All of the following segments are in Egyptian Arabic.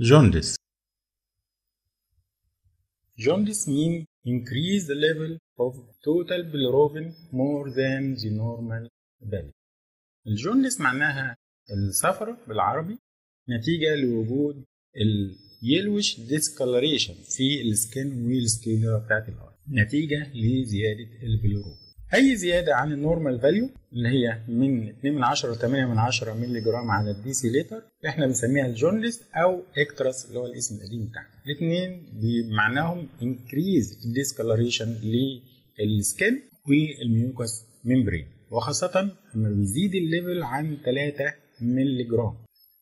Jaundice. Jaundice means increase the level of total bilirubin more than the normal value. الجوندس معناها الصفرة بالعربي نتيجة لوجود اليلوش ديسكولريشن في السكين والسكيلر بتاعت الأرض نتيجة لزيادة البيليروبين. أي زيادة عن النورمال فاليو اللي هي من 2 من 10 ل 8 من 10 مللي جرام على الديسي لتر احنا بنسميها الجوندس أو اكترس اللي هو الاسم القديم بتاعها. الاثنين بمعناهم انكريز الديسكولريشن للسكين والميوكس ممبرين وخاصة لما بيزيد الليفل عن 3 مللي جرام.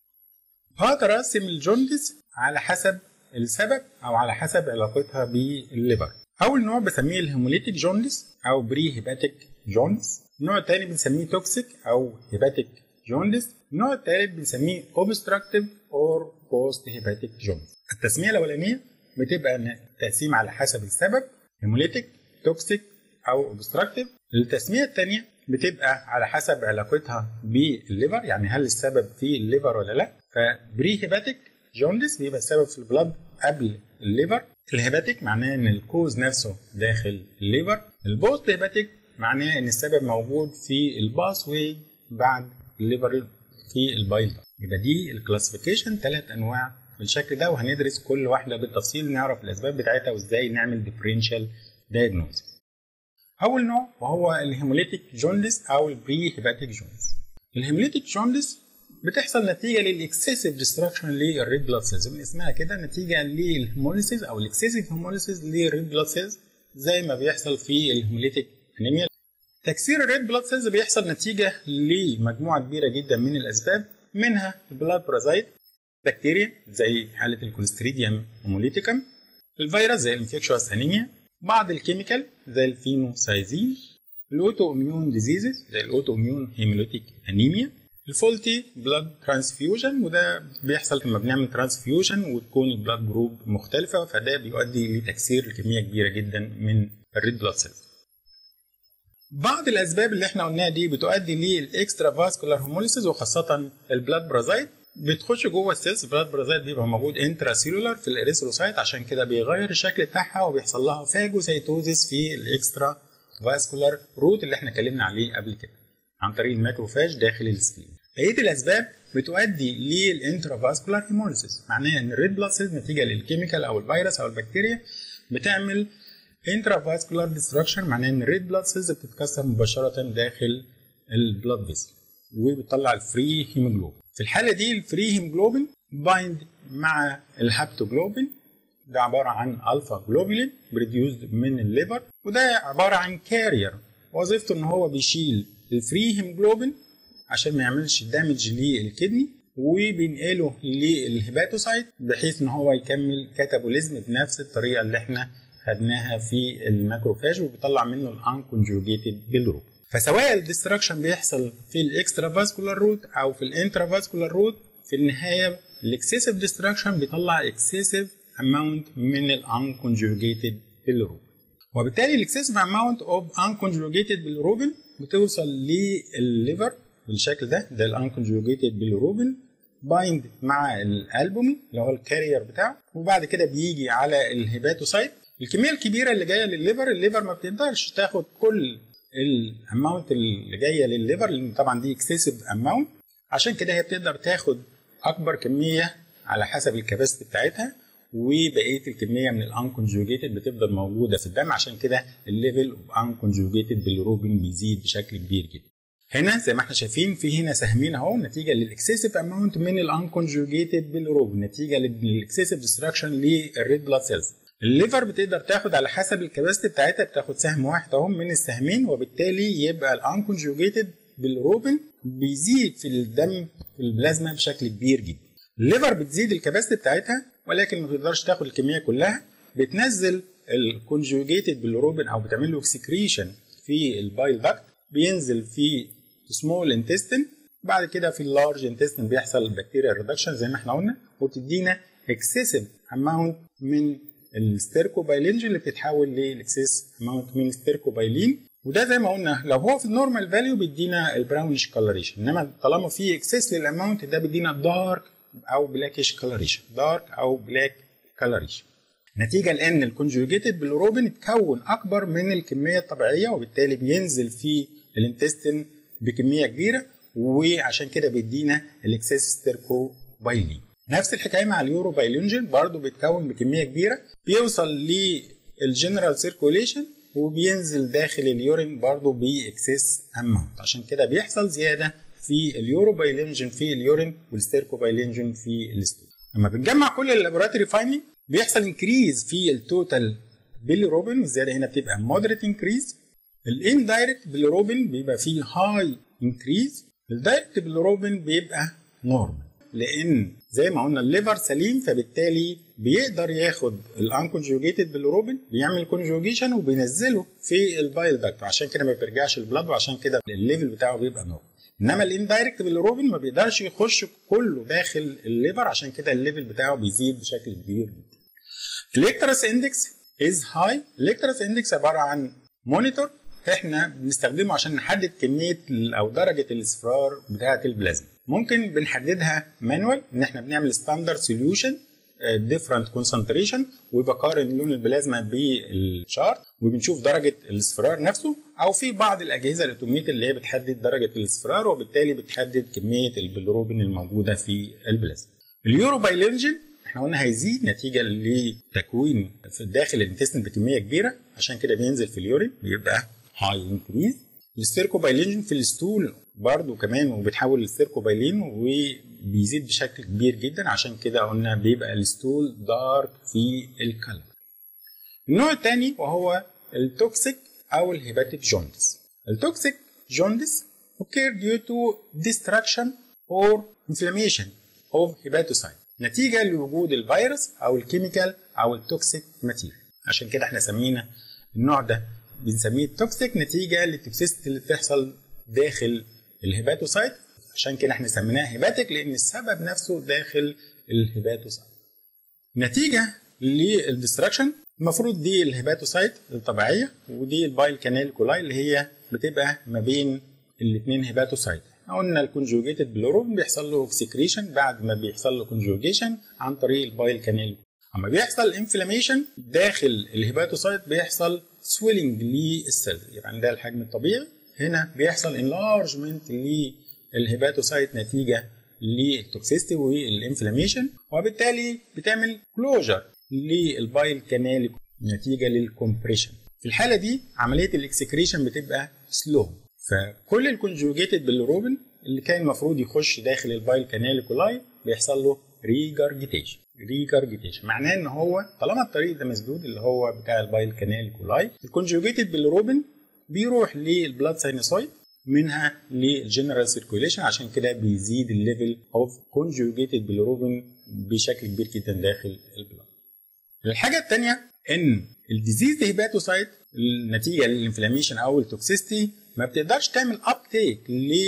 هقدر أقسم الجوندس على حسب السبب أو على حسب علاقتها بالليفر. أول نوع بسميه الهيموليتيك جوندس أو بري هيباتيك جوندس. النوع الثاني بنسميه توكسيك أو هيباتيك جوندس. النوع الثالث بنسميه اوبستراكتيف أور بوست هيباتيك جوندس. التسمية الأولانية بتبقى تقسيم على حسب السبب هيموليتيك توكسيك أو اوبستراكتيف. التسمية الثانية بتبقى على حسب علاقتها بالليفر يعني هل السبب في الليفر ولا لا فبري هيباتيك جوندس بيبقى السبب في البلد قبل الليفر الهيباتيك معناه ان الكوز نفسه داخل الليفر البوست هيباتيك معناه ان السبب موجود في الباس واي بعد الليفر في البايل يبقى دي الكلاسيفيكيشن ثلاث انواع بالشكل ده وهندرس كل واحده بالتفصيل نعرف الاسباب بتاعتها وازاي نعمل ديفرنشال دايجنوز اول نوع وهو الهيموليتيك جوندس او البري هيباتيك جوندس الهيموليتيك جوندس بتحصل نتيجه للاكسسيف ديستراكشن للريد بلاد سيلز من اسمها كده نتيجه للهيموليسيس او الاكسسيف هيموليسيس للريد بلاد سيلز زي ما بيحصل في الهيموليتيك انيميا تكسير الريد بلاد سيلز بيحصل نتيجه لمجموعه كبيره جدا من الاسباب منها البلاد برازيت بكتيريا زي حاله الكوليستريديوم هيموليتيكم الفيروس زي الانفكشوس انيميا بعض الكيميكال زي الفينوسايزين الاوتو اميون ديزيزز زي الاوتو اميون هيموليتيك انيميا الفولتي بلاد ترانسفيوجن وده بيحصل لما بنعمل ترانسفيوجن وتكون البلاد جروب مختلفه فده بيؤدي لتكسير كميه كبيره جدا من الريد بلاد سيلز. بعض الاسباب اللي احنا قلناها دي بتؤدي للاكسترا فاسكولار هيموليسيس وخاصه البلاد برازايت بتخش جوه السيلز البلاد برازيت بيبقى موجود انترا سيلولار في الاريثروسايت عشان كده بيغير الشكل بتاعها وبيحصل لها فاجوسيتوزيس في الاكسترا فاسكولار روت اللي احنا اتكلمنا عليه قبل كده عن طريق الماكروفاج داخل السكين. بقيه الاسباب بتؤدي للانترا فاسكولار هيموليسيس معناها ان الريد بلاد سيلز نتيجه للكيميكال او الفيروس او البكتيريا بتعمل انترا فاسكولار ديستراكشن معناها ان الريد بلاد سيلز بتتكسر مباشره داخل البلاد فيسل وبتطلع الفري هيموجلوبين. في الحالة دي الفري هيموجلوبين بايند مع الهابتوجلوبين ده عبارة عن ألفا جلوبولين بريديوزد من الليفر وده عبارة عن كارير وظيفته إن هو بيشيل الفري هيموجلوبين عشان ما يعملش دامج للكدني وبينقله للهيباتوسايت بحيث إن هو يكمل كاتابوليزم بنفس الطريقة اللي إحنا خدناها في الماكروفاج وبيطلع منه الانكونجوجيتد بالروب فسواء الديستراكشن بيحصل في الاكسترا فاسكولار روت او في الانترا فاسكولار روت في النهايه الاكسسيف ديستراكشن بيطلع اكسسيف اماونت من الانكونجوجيتد بالروبين وبالتالي الاكسسيف اماونت اوف انكونجوجيتد بالروبين بتوصل للليفر بالشكل ده ده الانكونجوجيتد بالروبين بايند مع الالبومين اللي هو الكارير بتاعه وبعد كده بيجي على الهيباتوسايت الكميه الكبيره اللي جايه للليفر الليفر ما بتقدرش تاخد كل الاماونت اللي جايه للليفر لان طبعا دي اكسسيف اماونت عشان كده هي بتقدر تاخد اكبر كميه على حسب الكباسيتي بتاعتها وبقيه الكميه من الانكونجوجيتد بتفضل موجوده في الدم عشان كده الليفل اوف انكونجوجيتد بالروبين بيزيد بشكل كبير جدا هنا زي ما احنا شايفين في هنا سهمين اهو نتيجه للاكسسيف اماونت من الانكونجوجيتد بالروبين نتيجه للاكسسيف ديستراكشن للريد بلاد سيلز الليفر بتقدر تاخد على حسب الكباسيتي بتاعتها بتاخد سهم واحد اهو من السهمين وبالتالي يبقى الانكونجوجيتد بالروبين بيزيد في الدم في البلازما بشكل كبير جدا. الليفر بتزيد الكباسيتي بتاعتها ولكن ما بتقدرش تاخد الكميه كلها بتنزل الكونجوجيتد بالروبين او بتعمل له اكسكريشن في البايل داكت بينزل في سمول انتستين بعد كده في اللارج انتستين بيحصل بكتيريا ريدكشن زي ما احنا قلنا وبتدينا اكسسيف اماونت من الستيركوبايلينج اللي بتتحول للاكسس اماونت من الستيركوبايلين وده زي ما قلنا لو هو في النورمال فاليو بيدينا البراونش كولريشن انما طالما في اكسس للاماونت ده بيدينا دارك او بلاكيش كلاريشن دارك او بلاك كلاريشن نتيجة لأن الكونجوجيتد بالروبين اتكون أكبر من الكمية الطبيعية وبالتالي بينزل في الانتستين بكمية كبيرة وعشان كده بيدينا الاكسس ستيركو بايلين نفس الحكاية مع اليورو بايلونجين برضه بيتكون بكمية كبيرة بيوصل للجنرال سيركوليشن وبينزل داخل اليورين برضه باكسس اماونت عشان كده بيحصل زيادة في اليورو بايلونجين في اليورين والستيركو بايلونجين في الستول لما بنجمع كل اللابوراتوري فايندنج بيحصل انكريز في التوتال بيليروبين والزياده هنا بتبقى مودريت انكريز الاندايركت بيليروبين بيبقى فيه هاي انكريز الدايركت بيليروبين بيبقى نورمال لان زي ما قلنا الليفر سليم فبالتالي بيقدر ياخد الانكونجوجيتد بيليروبين بيعمل كونجوجيشن وبينزله في البايل داكت وعشان كده ما بيرجعش البلاد وعشان كده الليفل بتاعه بيبقى نورمال انما الاندايركت بالروبين ما بيقدرش يخش كله داخل الليفر عشان كده الليفل بتاعه بيزيد بشكل كبير جدا الكترس اندكس از هاي الكترس اندكس عباره عن مونيتور احنا بنستخدمه عشان نحدد كميه او درجه الاصفرار بتاعه البلازما ممكن بنحددها مانوال ان احنا بنعمل ستاندرد سوليوشن ديفرنت كونسنتريشن وبقارن لون البلازما بالشارت وبنشوف درجه الاصفرار نفسه او في بعض الاجهزه الاوتوميت اللي هي بتحدد درجه الاصفرار وبالتالي بتحدد كميه البيلروبين الموجوده في البلازما. اليورو بايلينجين احنا قلنا هيزيد نتيجه لتكوين في داخل الانتستين بكميه كبيره عشان كده بينزل في اليورين بيبقى هاي انكريز الستيركوبايلين في الستول برضو كمان وبتحول للستيركوبايلين وبيزيد بشكل كبير جدا عشان كده قلنا بيبقى الستول دارك في الكلر النوع الثاني وهو التوكسيك او الهيباتيك جوندس التوكسيك جوندس occur due to destruction or inflammation of hepatocyte نتيجة لوجود الفيروس أو الكيميكال أو التوكسيك ماتيريال عشان كده احنا سمينا النوع ده بنسميه توكسيك نتيجة للتوكسيستي اللي بتحصل داخل الهيباتوسايت عشان كده احنا سميناه هيباتيك لأن السبب نفسه داخل الهيباتوسايت نتيجة للدستراكشن المفروض دي الهيباتوسايت الطبيعية ودي البايل كانال كولاي اللي هي بتبقى ما بين الاثنين هيباتوسايت قلنا الكونجوجيتد بلوروبين بيحصل له اكسكريشن بعد ما بيحصل له كونجوجيشن عن طريق البايل كانال اما بيحصل انفلاميشن داخل الهيباتوسايت بيحصل سويلنج للسيل يبقى ده الحجم الطبيعي هنا بيحصل انلارجمنت للهيباتوسايت نتيجه للتوكسيستي والانفلاميشن وبالتالي بتعمل كلوجر للبايل كانال نتيجه للكمبريشن في الحاله دي عمليه الاكسكريشن بتبقى سلو فكل الكونجوجيتد بالروبين اللي كان المفروض يخش داخل البايل كانال كولاي بيحصل له ريجارجيتيشن ريجارجيتيشن معناه ان هو طالما الطريق ده مسدود اللي هو بتاع البايل كانال كولاي الكونجوجيتد بالروبين بيروح للبلاد ساينوسويد منها للجنرال سيركوليشن عشان كده بيزيد الليفل اوف كونجوجيتد بالروبين بشكل كبير جدا داخل البلاد الحاجه الثانيه ان الديزيز هيباتوسايت نتيجه للانفلاميشن او التوكسيستي ما بتقدرش تعمل ابتيك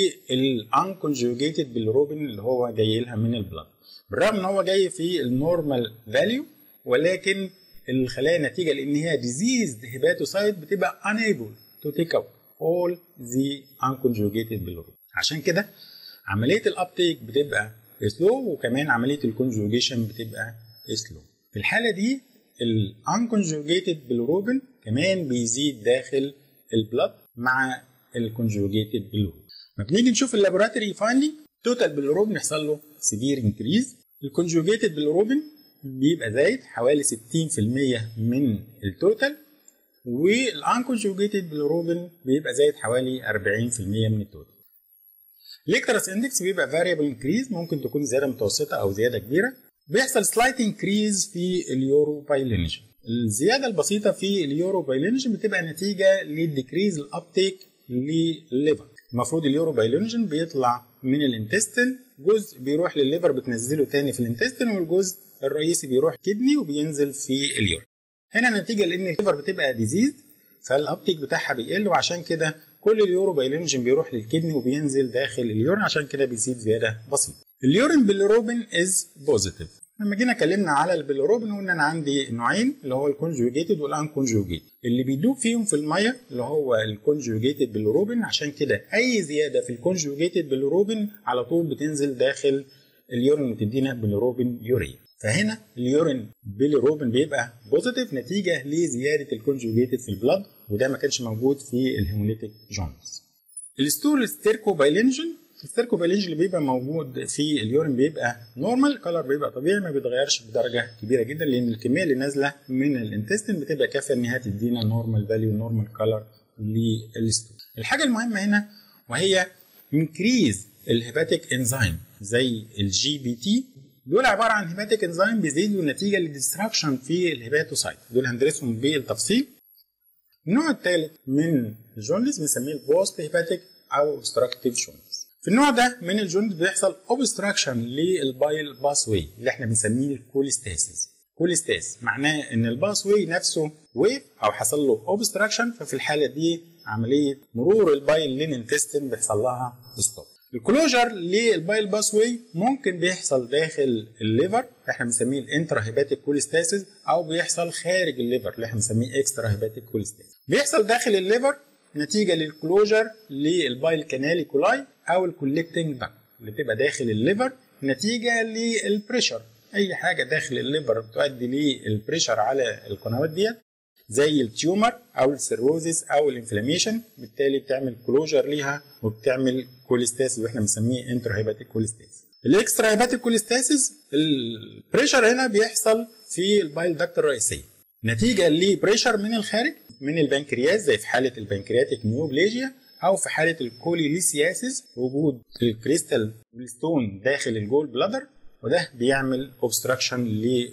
للانكونجوجيتد بالروبين اللي هو جاي لها من البلاد بالرغم ان هو جاي في النورمال فاليو ولكن الخلايا نتيجه لان هي ديزيزد هيباتوسايت بتبقى unable to take up all the unconjugated bilirubin عشان كده عمليه الابتيك بتبقى سلو وكمان عمليه الكونجوجيشن بتبقى سلو في الحاله دي الانكونجوجيتد bilirubin كمان بيزيد داخل البلد مع الكونجوجيتد بالروبين لما بنيجي نشوف اللابوراتوري فاينلي توتال بالروبين يحصل له سيفير انكريز الكونجوجيتد بالروبين بيبقى زايد حوالي 60% من التوتال والانكونجوجيتد بالروبين بيبقى زايد حوالي 40% من التوتال الكترس اندكس بيبقى فاريبل انكريز ممكن تكون زياده متوسطه او زياده كبيره بيحصل سلايت انكريز في اليورو بايلينيشن الزياده البسيطه في اليورو بايلينجن بتبقى نتيجه للديكريز الابتيك للليفر المفروض اليورو بايلينجن بيطلع من الانتستين جزء بيروح للليفر بتنزله تاني في الانتستين والجزء الرئيسي بيروح كدني وبينزل في اليورين هنا نتيجه لان الليفر بتبقى ديزيز فالابتيك بتاعها بيقل وعشان كده كل اليورو بايلينجن بيروح للكدني وبينزل داخل اليورين عشان كده بيزيد زياده بسيطه اليورين بالروبين از بوزيتيف لما جينا اتكلمنا على البيلروبين قلنا انا عندي نوعين اللي هو الكونجوجيتد والانكونجوجيتد اللي بيدوب فيهم في الميه اللي هو الكونجوجيتد بالروبين عشان كده اي زياده في الكونجوجيتد بالروبين على طول بتنزل داخل اليورين وتدينا بيليروبين يوريا فهنا اليورين بيليروبين بيبقى بوزيتيف نتيجه لزياده الكونجوجيتد في البلد وده ما كانش موجود في الهيموليتيك جونز الستول ستيركوبايلينجين الستيركوبايلينجين اللي بيبقى موجود في اليورين بيبقى نورمال كلر بيبقى طبيعي ما بيتغيرش بدرجه كبيره جدا لان الكميه اللي نازله من الانتستين بتبقى كافيه انها تدينا نورمال فاليو نورمال كلر للستول الحاجه المهمه هنا وهي انكريز الهيباتيك انزيم زي الجي بي تي دول عباره عن هيباتيك انزيم بيزيدوا نتيجه للديستراكشن في الهيباتوسايت دول هندرسهم بالتفصيل النوع الثالث من الجوندس بنسميه البوست هيباتيك او اوبستراكتيف جوندس في النوع ده من الجوندس بيحصل اوبستراكشن للبايل باس واي اللي احنا بنسميه الكوليستاسيس كوليستاس معناه ان الباس واي نفسه ويف او حصل له اوبستراكشن ففي الحاله دي عمليه مرور البايل للانتستين بيحصل لها ستوب الكلوجر للبايل باس واي ممكن بيحصل داخل الليفر احنا بنسميه الانترا هيباتيك كوليستاسيس او بيحصل خارج الليفر اللي احنا بنسميه اكسترا هيباتيك كوليستاسيس بيحصل داخل الليفر نتيجه للكلوجر للبايل كانالي كولاي او الكوليكتنج داكت اللي بتبقى داخل الليفر نتيجه للبريشر اي حاجه داخل الليفر بتؤدي للبريشر على القنوات ديت زي التيومر او السيروزيس او الانفلاميشن بالتالي بتعمل كلوجر ليها وبتعمل كوليستاسيس واحنا بنسميه انتر هيباتيك كوليستاسيس الاكسترا هيباتيك كوليستاسيس البريشر هنا بيحصل في البايل داكت الرئيسيه نتيجه لبريشر من الخارج من البنكرياس زي في حاله البنكرياتيك نيوبليجيا او في حاله الكوليليسياسيس وجود الكريستال ستون داخل الجول بلادر وده بيعمل اوبستراكشن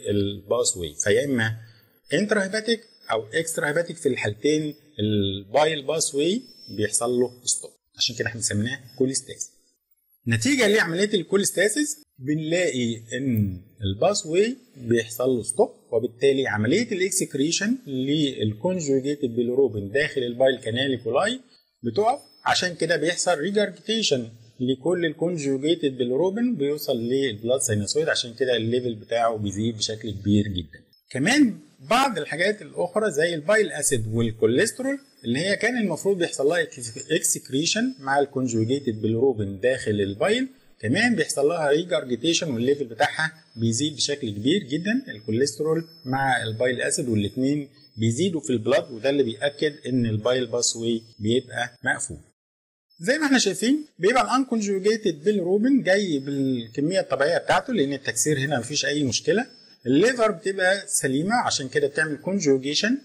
للباس واي فيا اما انترا هيباتيك او اكسترا هيباتيك في الحالتين البايل باس واي بيحصل له ستوب عشان كده احنا بنسميها كوليستاسيس نتيجه لعمليه الكوليستاسيس بنلاقي ان الباس واي بيحصل له ستوب وبالتالي عمليه الاكسكريشن للكونجوجيتد بيلوروبين داخل البايل كانالي كولاي بتقف عشان كده بيحصل ريجارجيتيشن لكل الكونجوجيتد بيلوروبين بيوصل للبلاد ساينوسويد عشان كده الليفل بتاعه بيزيد بشكل كبير جدا كمان بعض الحاجات الاخرى زي البايل اسيد والكوليسترول اللي هي كان المفروض بيحصل لها اكسكريشن مع الكونجوجيتد بالروبين داخل البايل كمان بيحصل لها ريجارجيتيشن والليفل بتاعها بيزيد بشكل كبير جدا الكوليسترول مع البايل اسيد والاثنين بيزيدوا في البلاد وده اللي بياكد ان البايل باس واي بيبقى مقفول زي ما احنا شايفين بيبقى الانكونجوجيتد بالروبين جاي بالكميه الطبيعيه بتاعته لان التكسير هنا مفيش اي مشكله الليفر بتبقى سليمه عشان كده بتعمل كونجوجيشن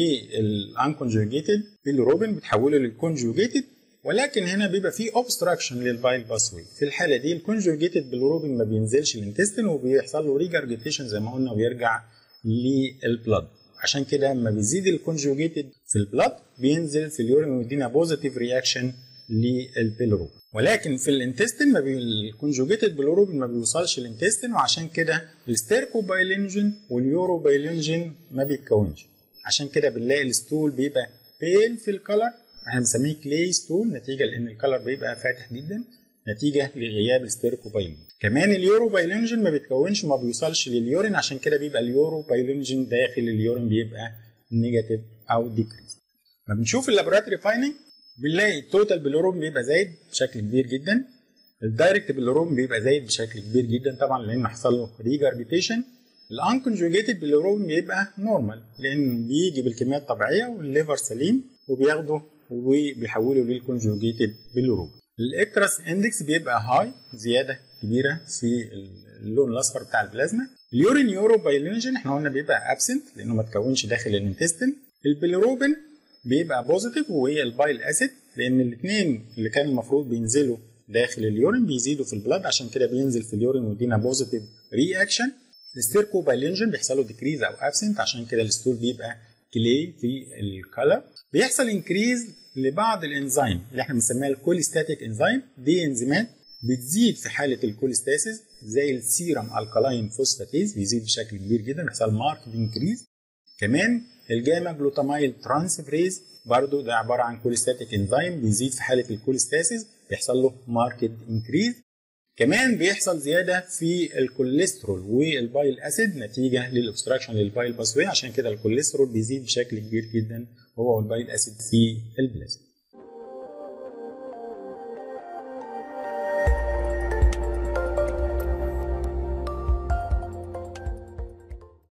للانكونجوجيتد بالروبين بتحوله للكونجوجيتد ولكن هنا بيبقى فيه اوبستراكشن للبايل باسوي في الحاله دي الكونجوجيتد بالروبين ما بينزلش الانتستين وبيحصل له ريجارجيتيشن زي ما قلنا ويرجع للبلد عشان كده لما بيزيد الكونجوجيتد في البلد بينزل في اليورين ويدينا بوزيتيف رياكشن للبيلروبين ولكن في الانتستين ما بي... الكونجوجيتد بالروبين ما بيوصلش الانتستين وعشان كده الستيركوبايلينجين واليوروبايلينجين ما بيتكونش عشان كده بنلاقي الستول بيبقى بيل في الكلر احنا بنسميه كلي ستول نتيجه لان الكلر بيبقى فاتح جدا نتيجه لغياب الستيركوبايلين كمان اليوروبايلينجين ما بيتكونش وما بيوصلش لليورين عشان كده بيبقى اليوروبايلينجين داخل اليورين بيبقى نيجاتيف او ديكريز ما بنشوف اللابوراتوري فايندنج بنلاقي التوتال بالروبين بيبقى زايد بشكل كبير جدا الدايركت بالروبين بيبقى زايد بشكل كبير جدا طبعا لان حصل له ريجارجيتيشن الانكونجوجيتد بالروبين بيبقى نورمال لان بيجي بالكميه الطبيعيه والليفر سليم وبياخده وبيحوله للكونجوجيتد بالروبين الاكترس اندكس بيبقى هاي زياده كبيره في اللون الاصفر بتاع البلازما اليورين يورو بايلينجين احنا قلنا بيبقى ابسنت لانه ما تكونش داخل الانتستين البيلروبين بيبقى بوزيتيف وهي البايل اسيد لان الاثنين اللي كان المفروض بينزلوا داخل اليورين بيزيدوا في البلاد عشان كده بينزل في اليورين ويدينا بوزيتيف رياكشن الستيركو بايلينجين بيحصل له ديكريز او ابسنت عشان كده الستول بيبقى كلي في الكلر بيحصل انكريز لبعض الانزيم اللي احنا بنسميها الكوليستاتيك انزيم دي انزيمات بتزيد في حاله الكوليستاسيس زي السيرم الكالاين فوسفاتيز بيزيد بشكل كبير جدا بيحصل ماركت انكريز كمان الجاما جلوتامايل ترانسفريز برضو ده عباره عن كوليستاتيك انزيم بيزيد في حاله الكوليستاسيس بيحصل له ماركت انكريز كمان بيحصل زياده في الكوليسترول والبايل اسيد نتيجه للاوبستراكشن للبايل باسوي عشان كده الكوليسترول بيزيد بشكل كبير جدا هو والبايل اسيد في البلازما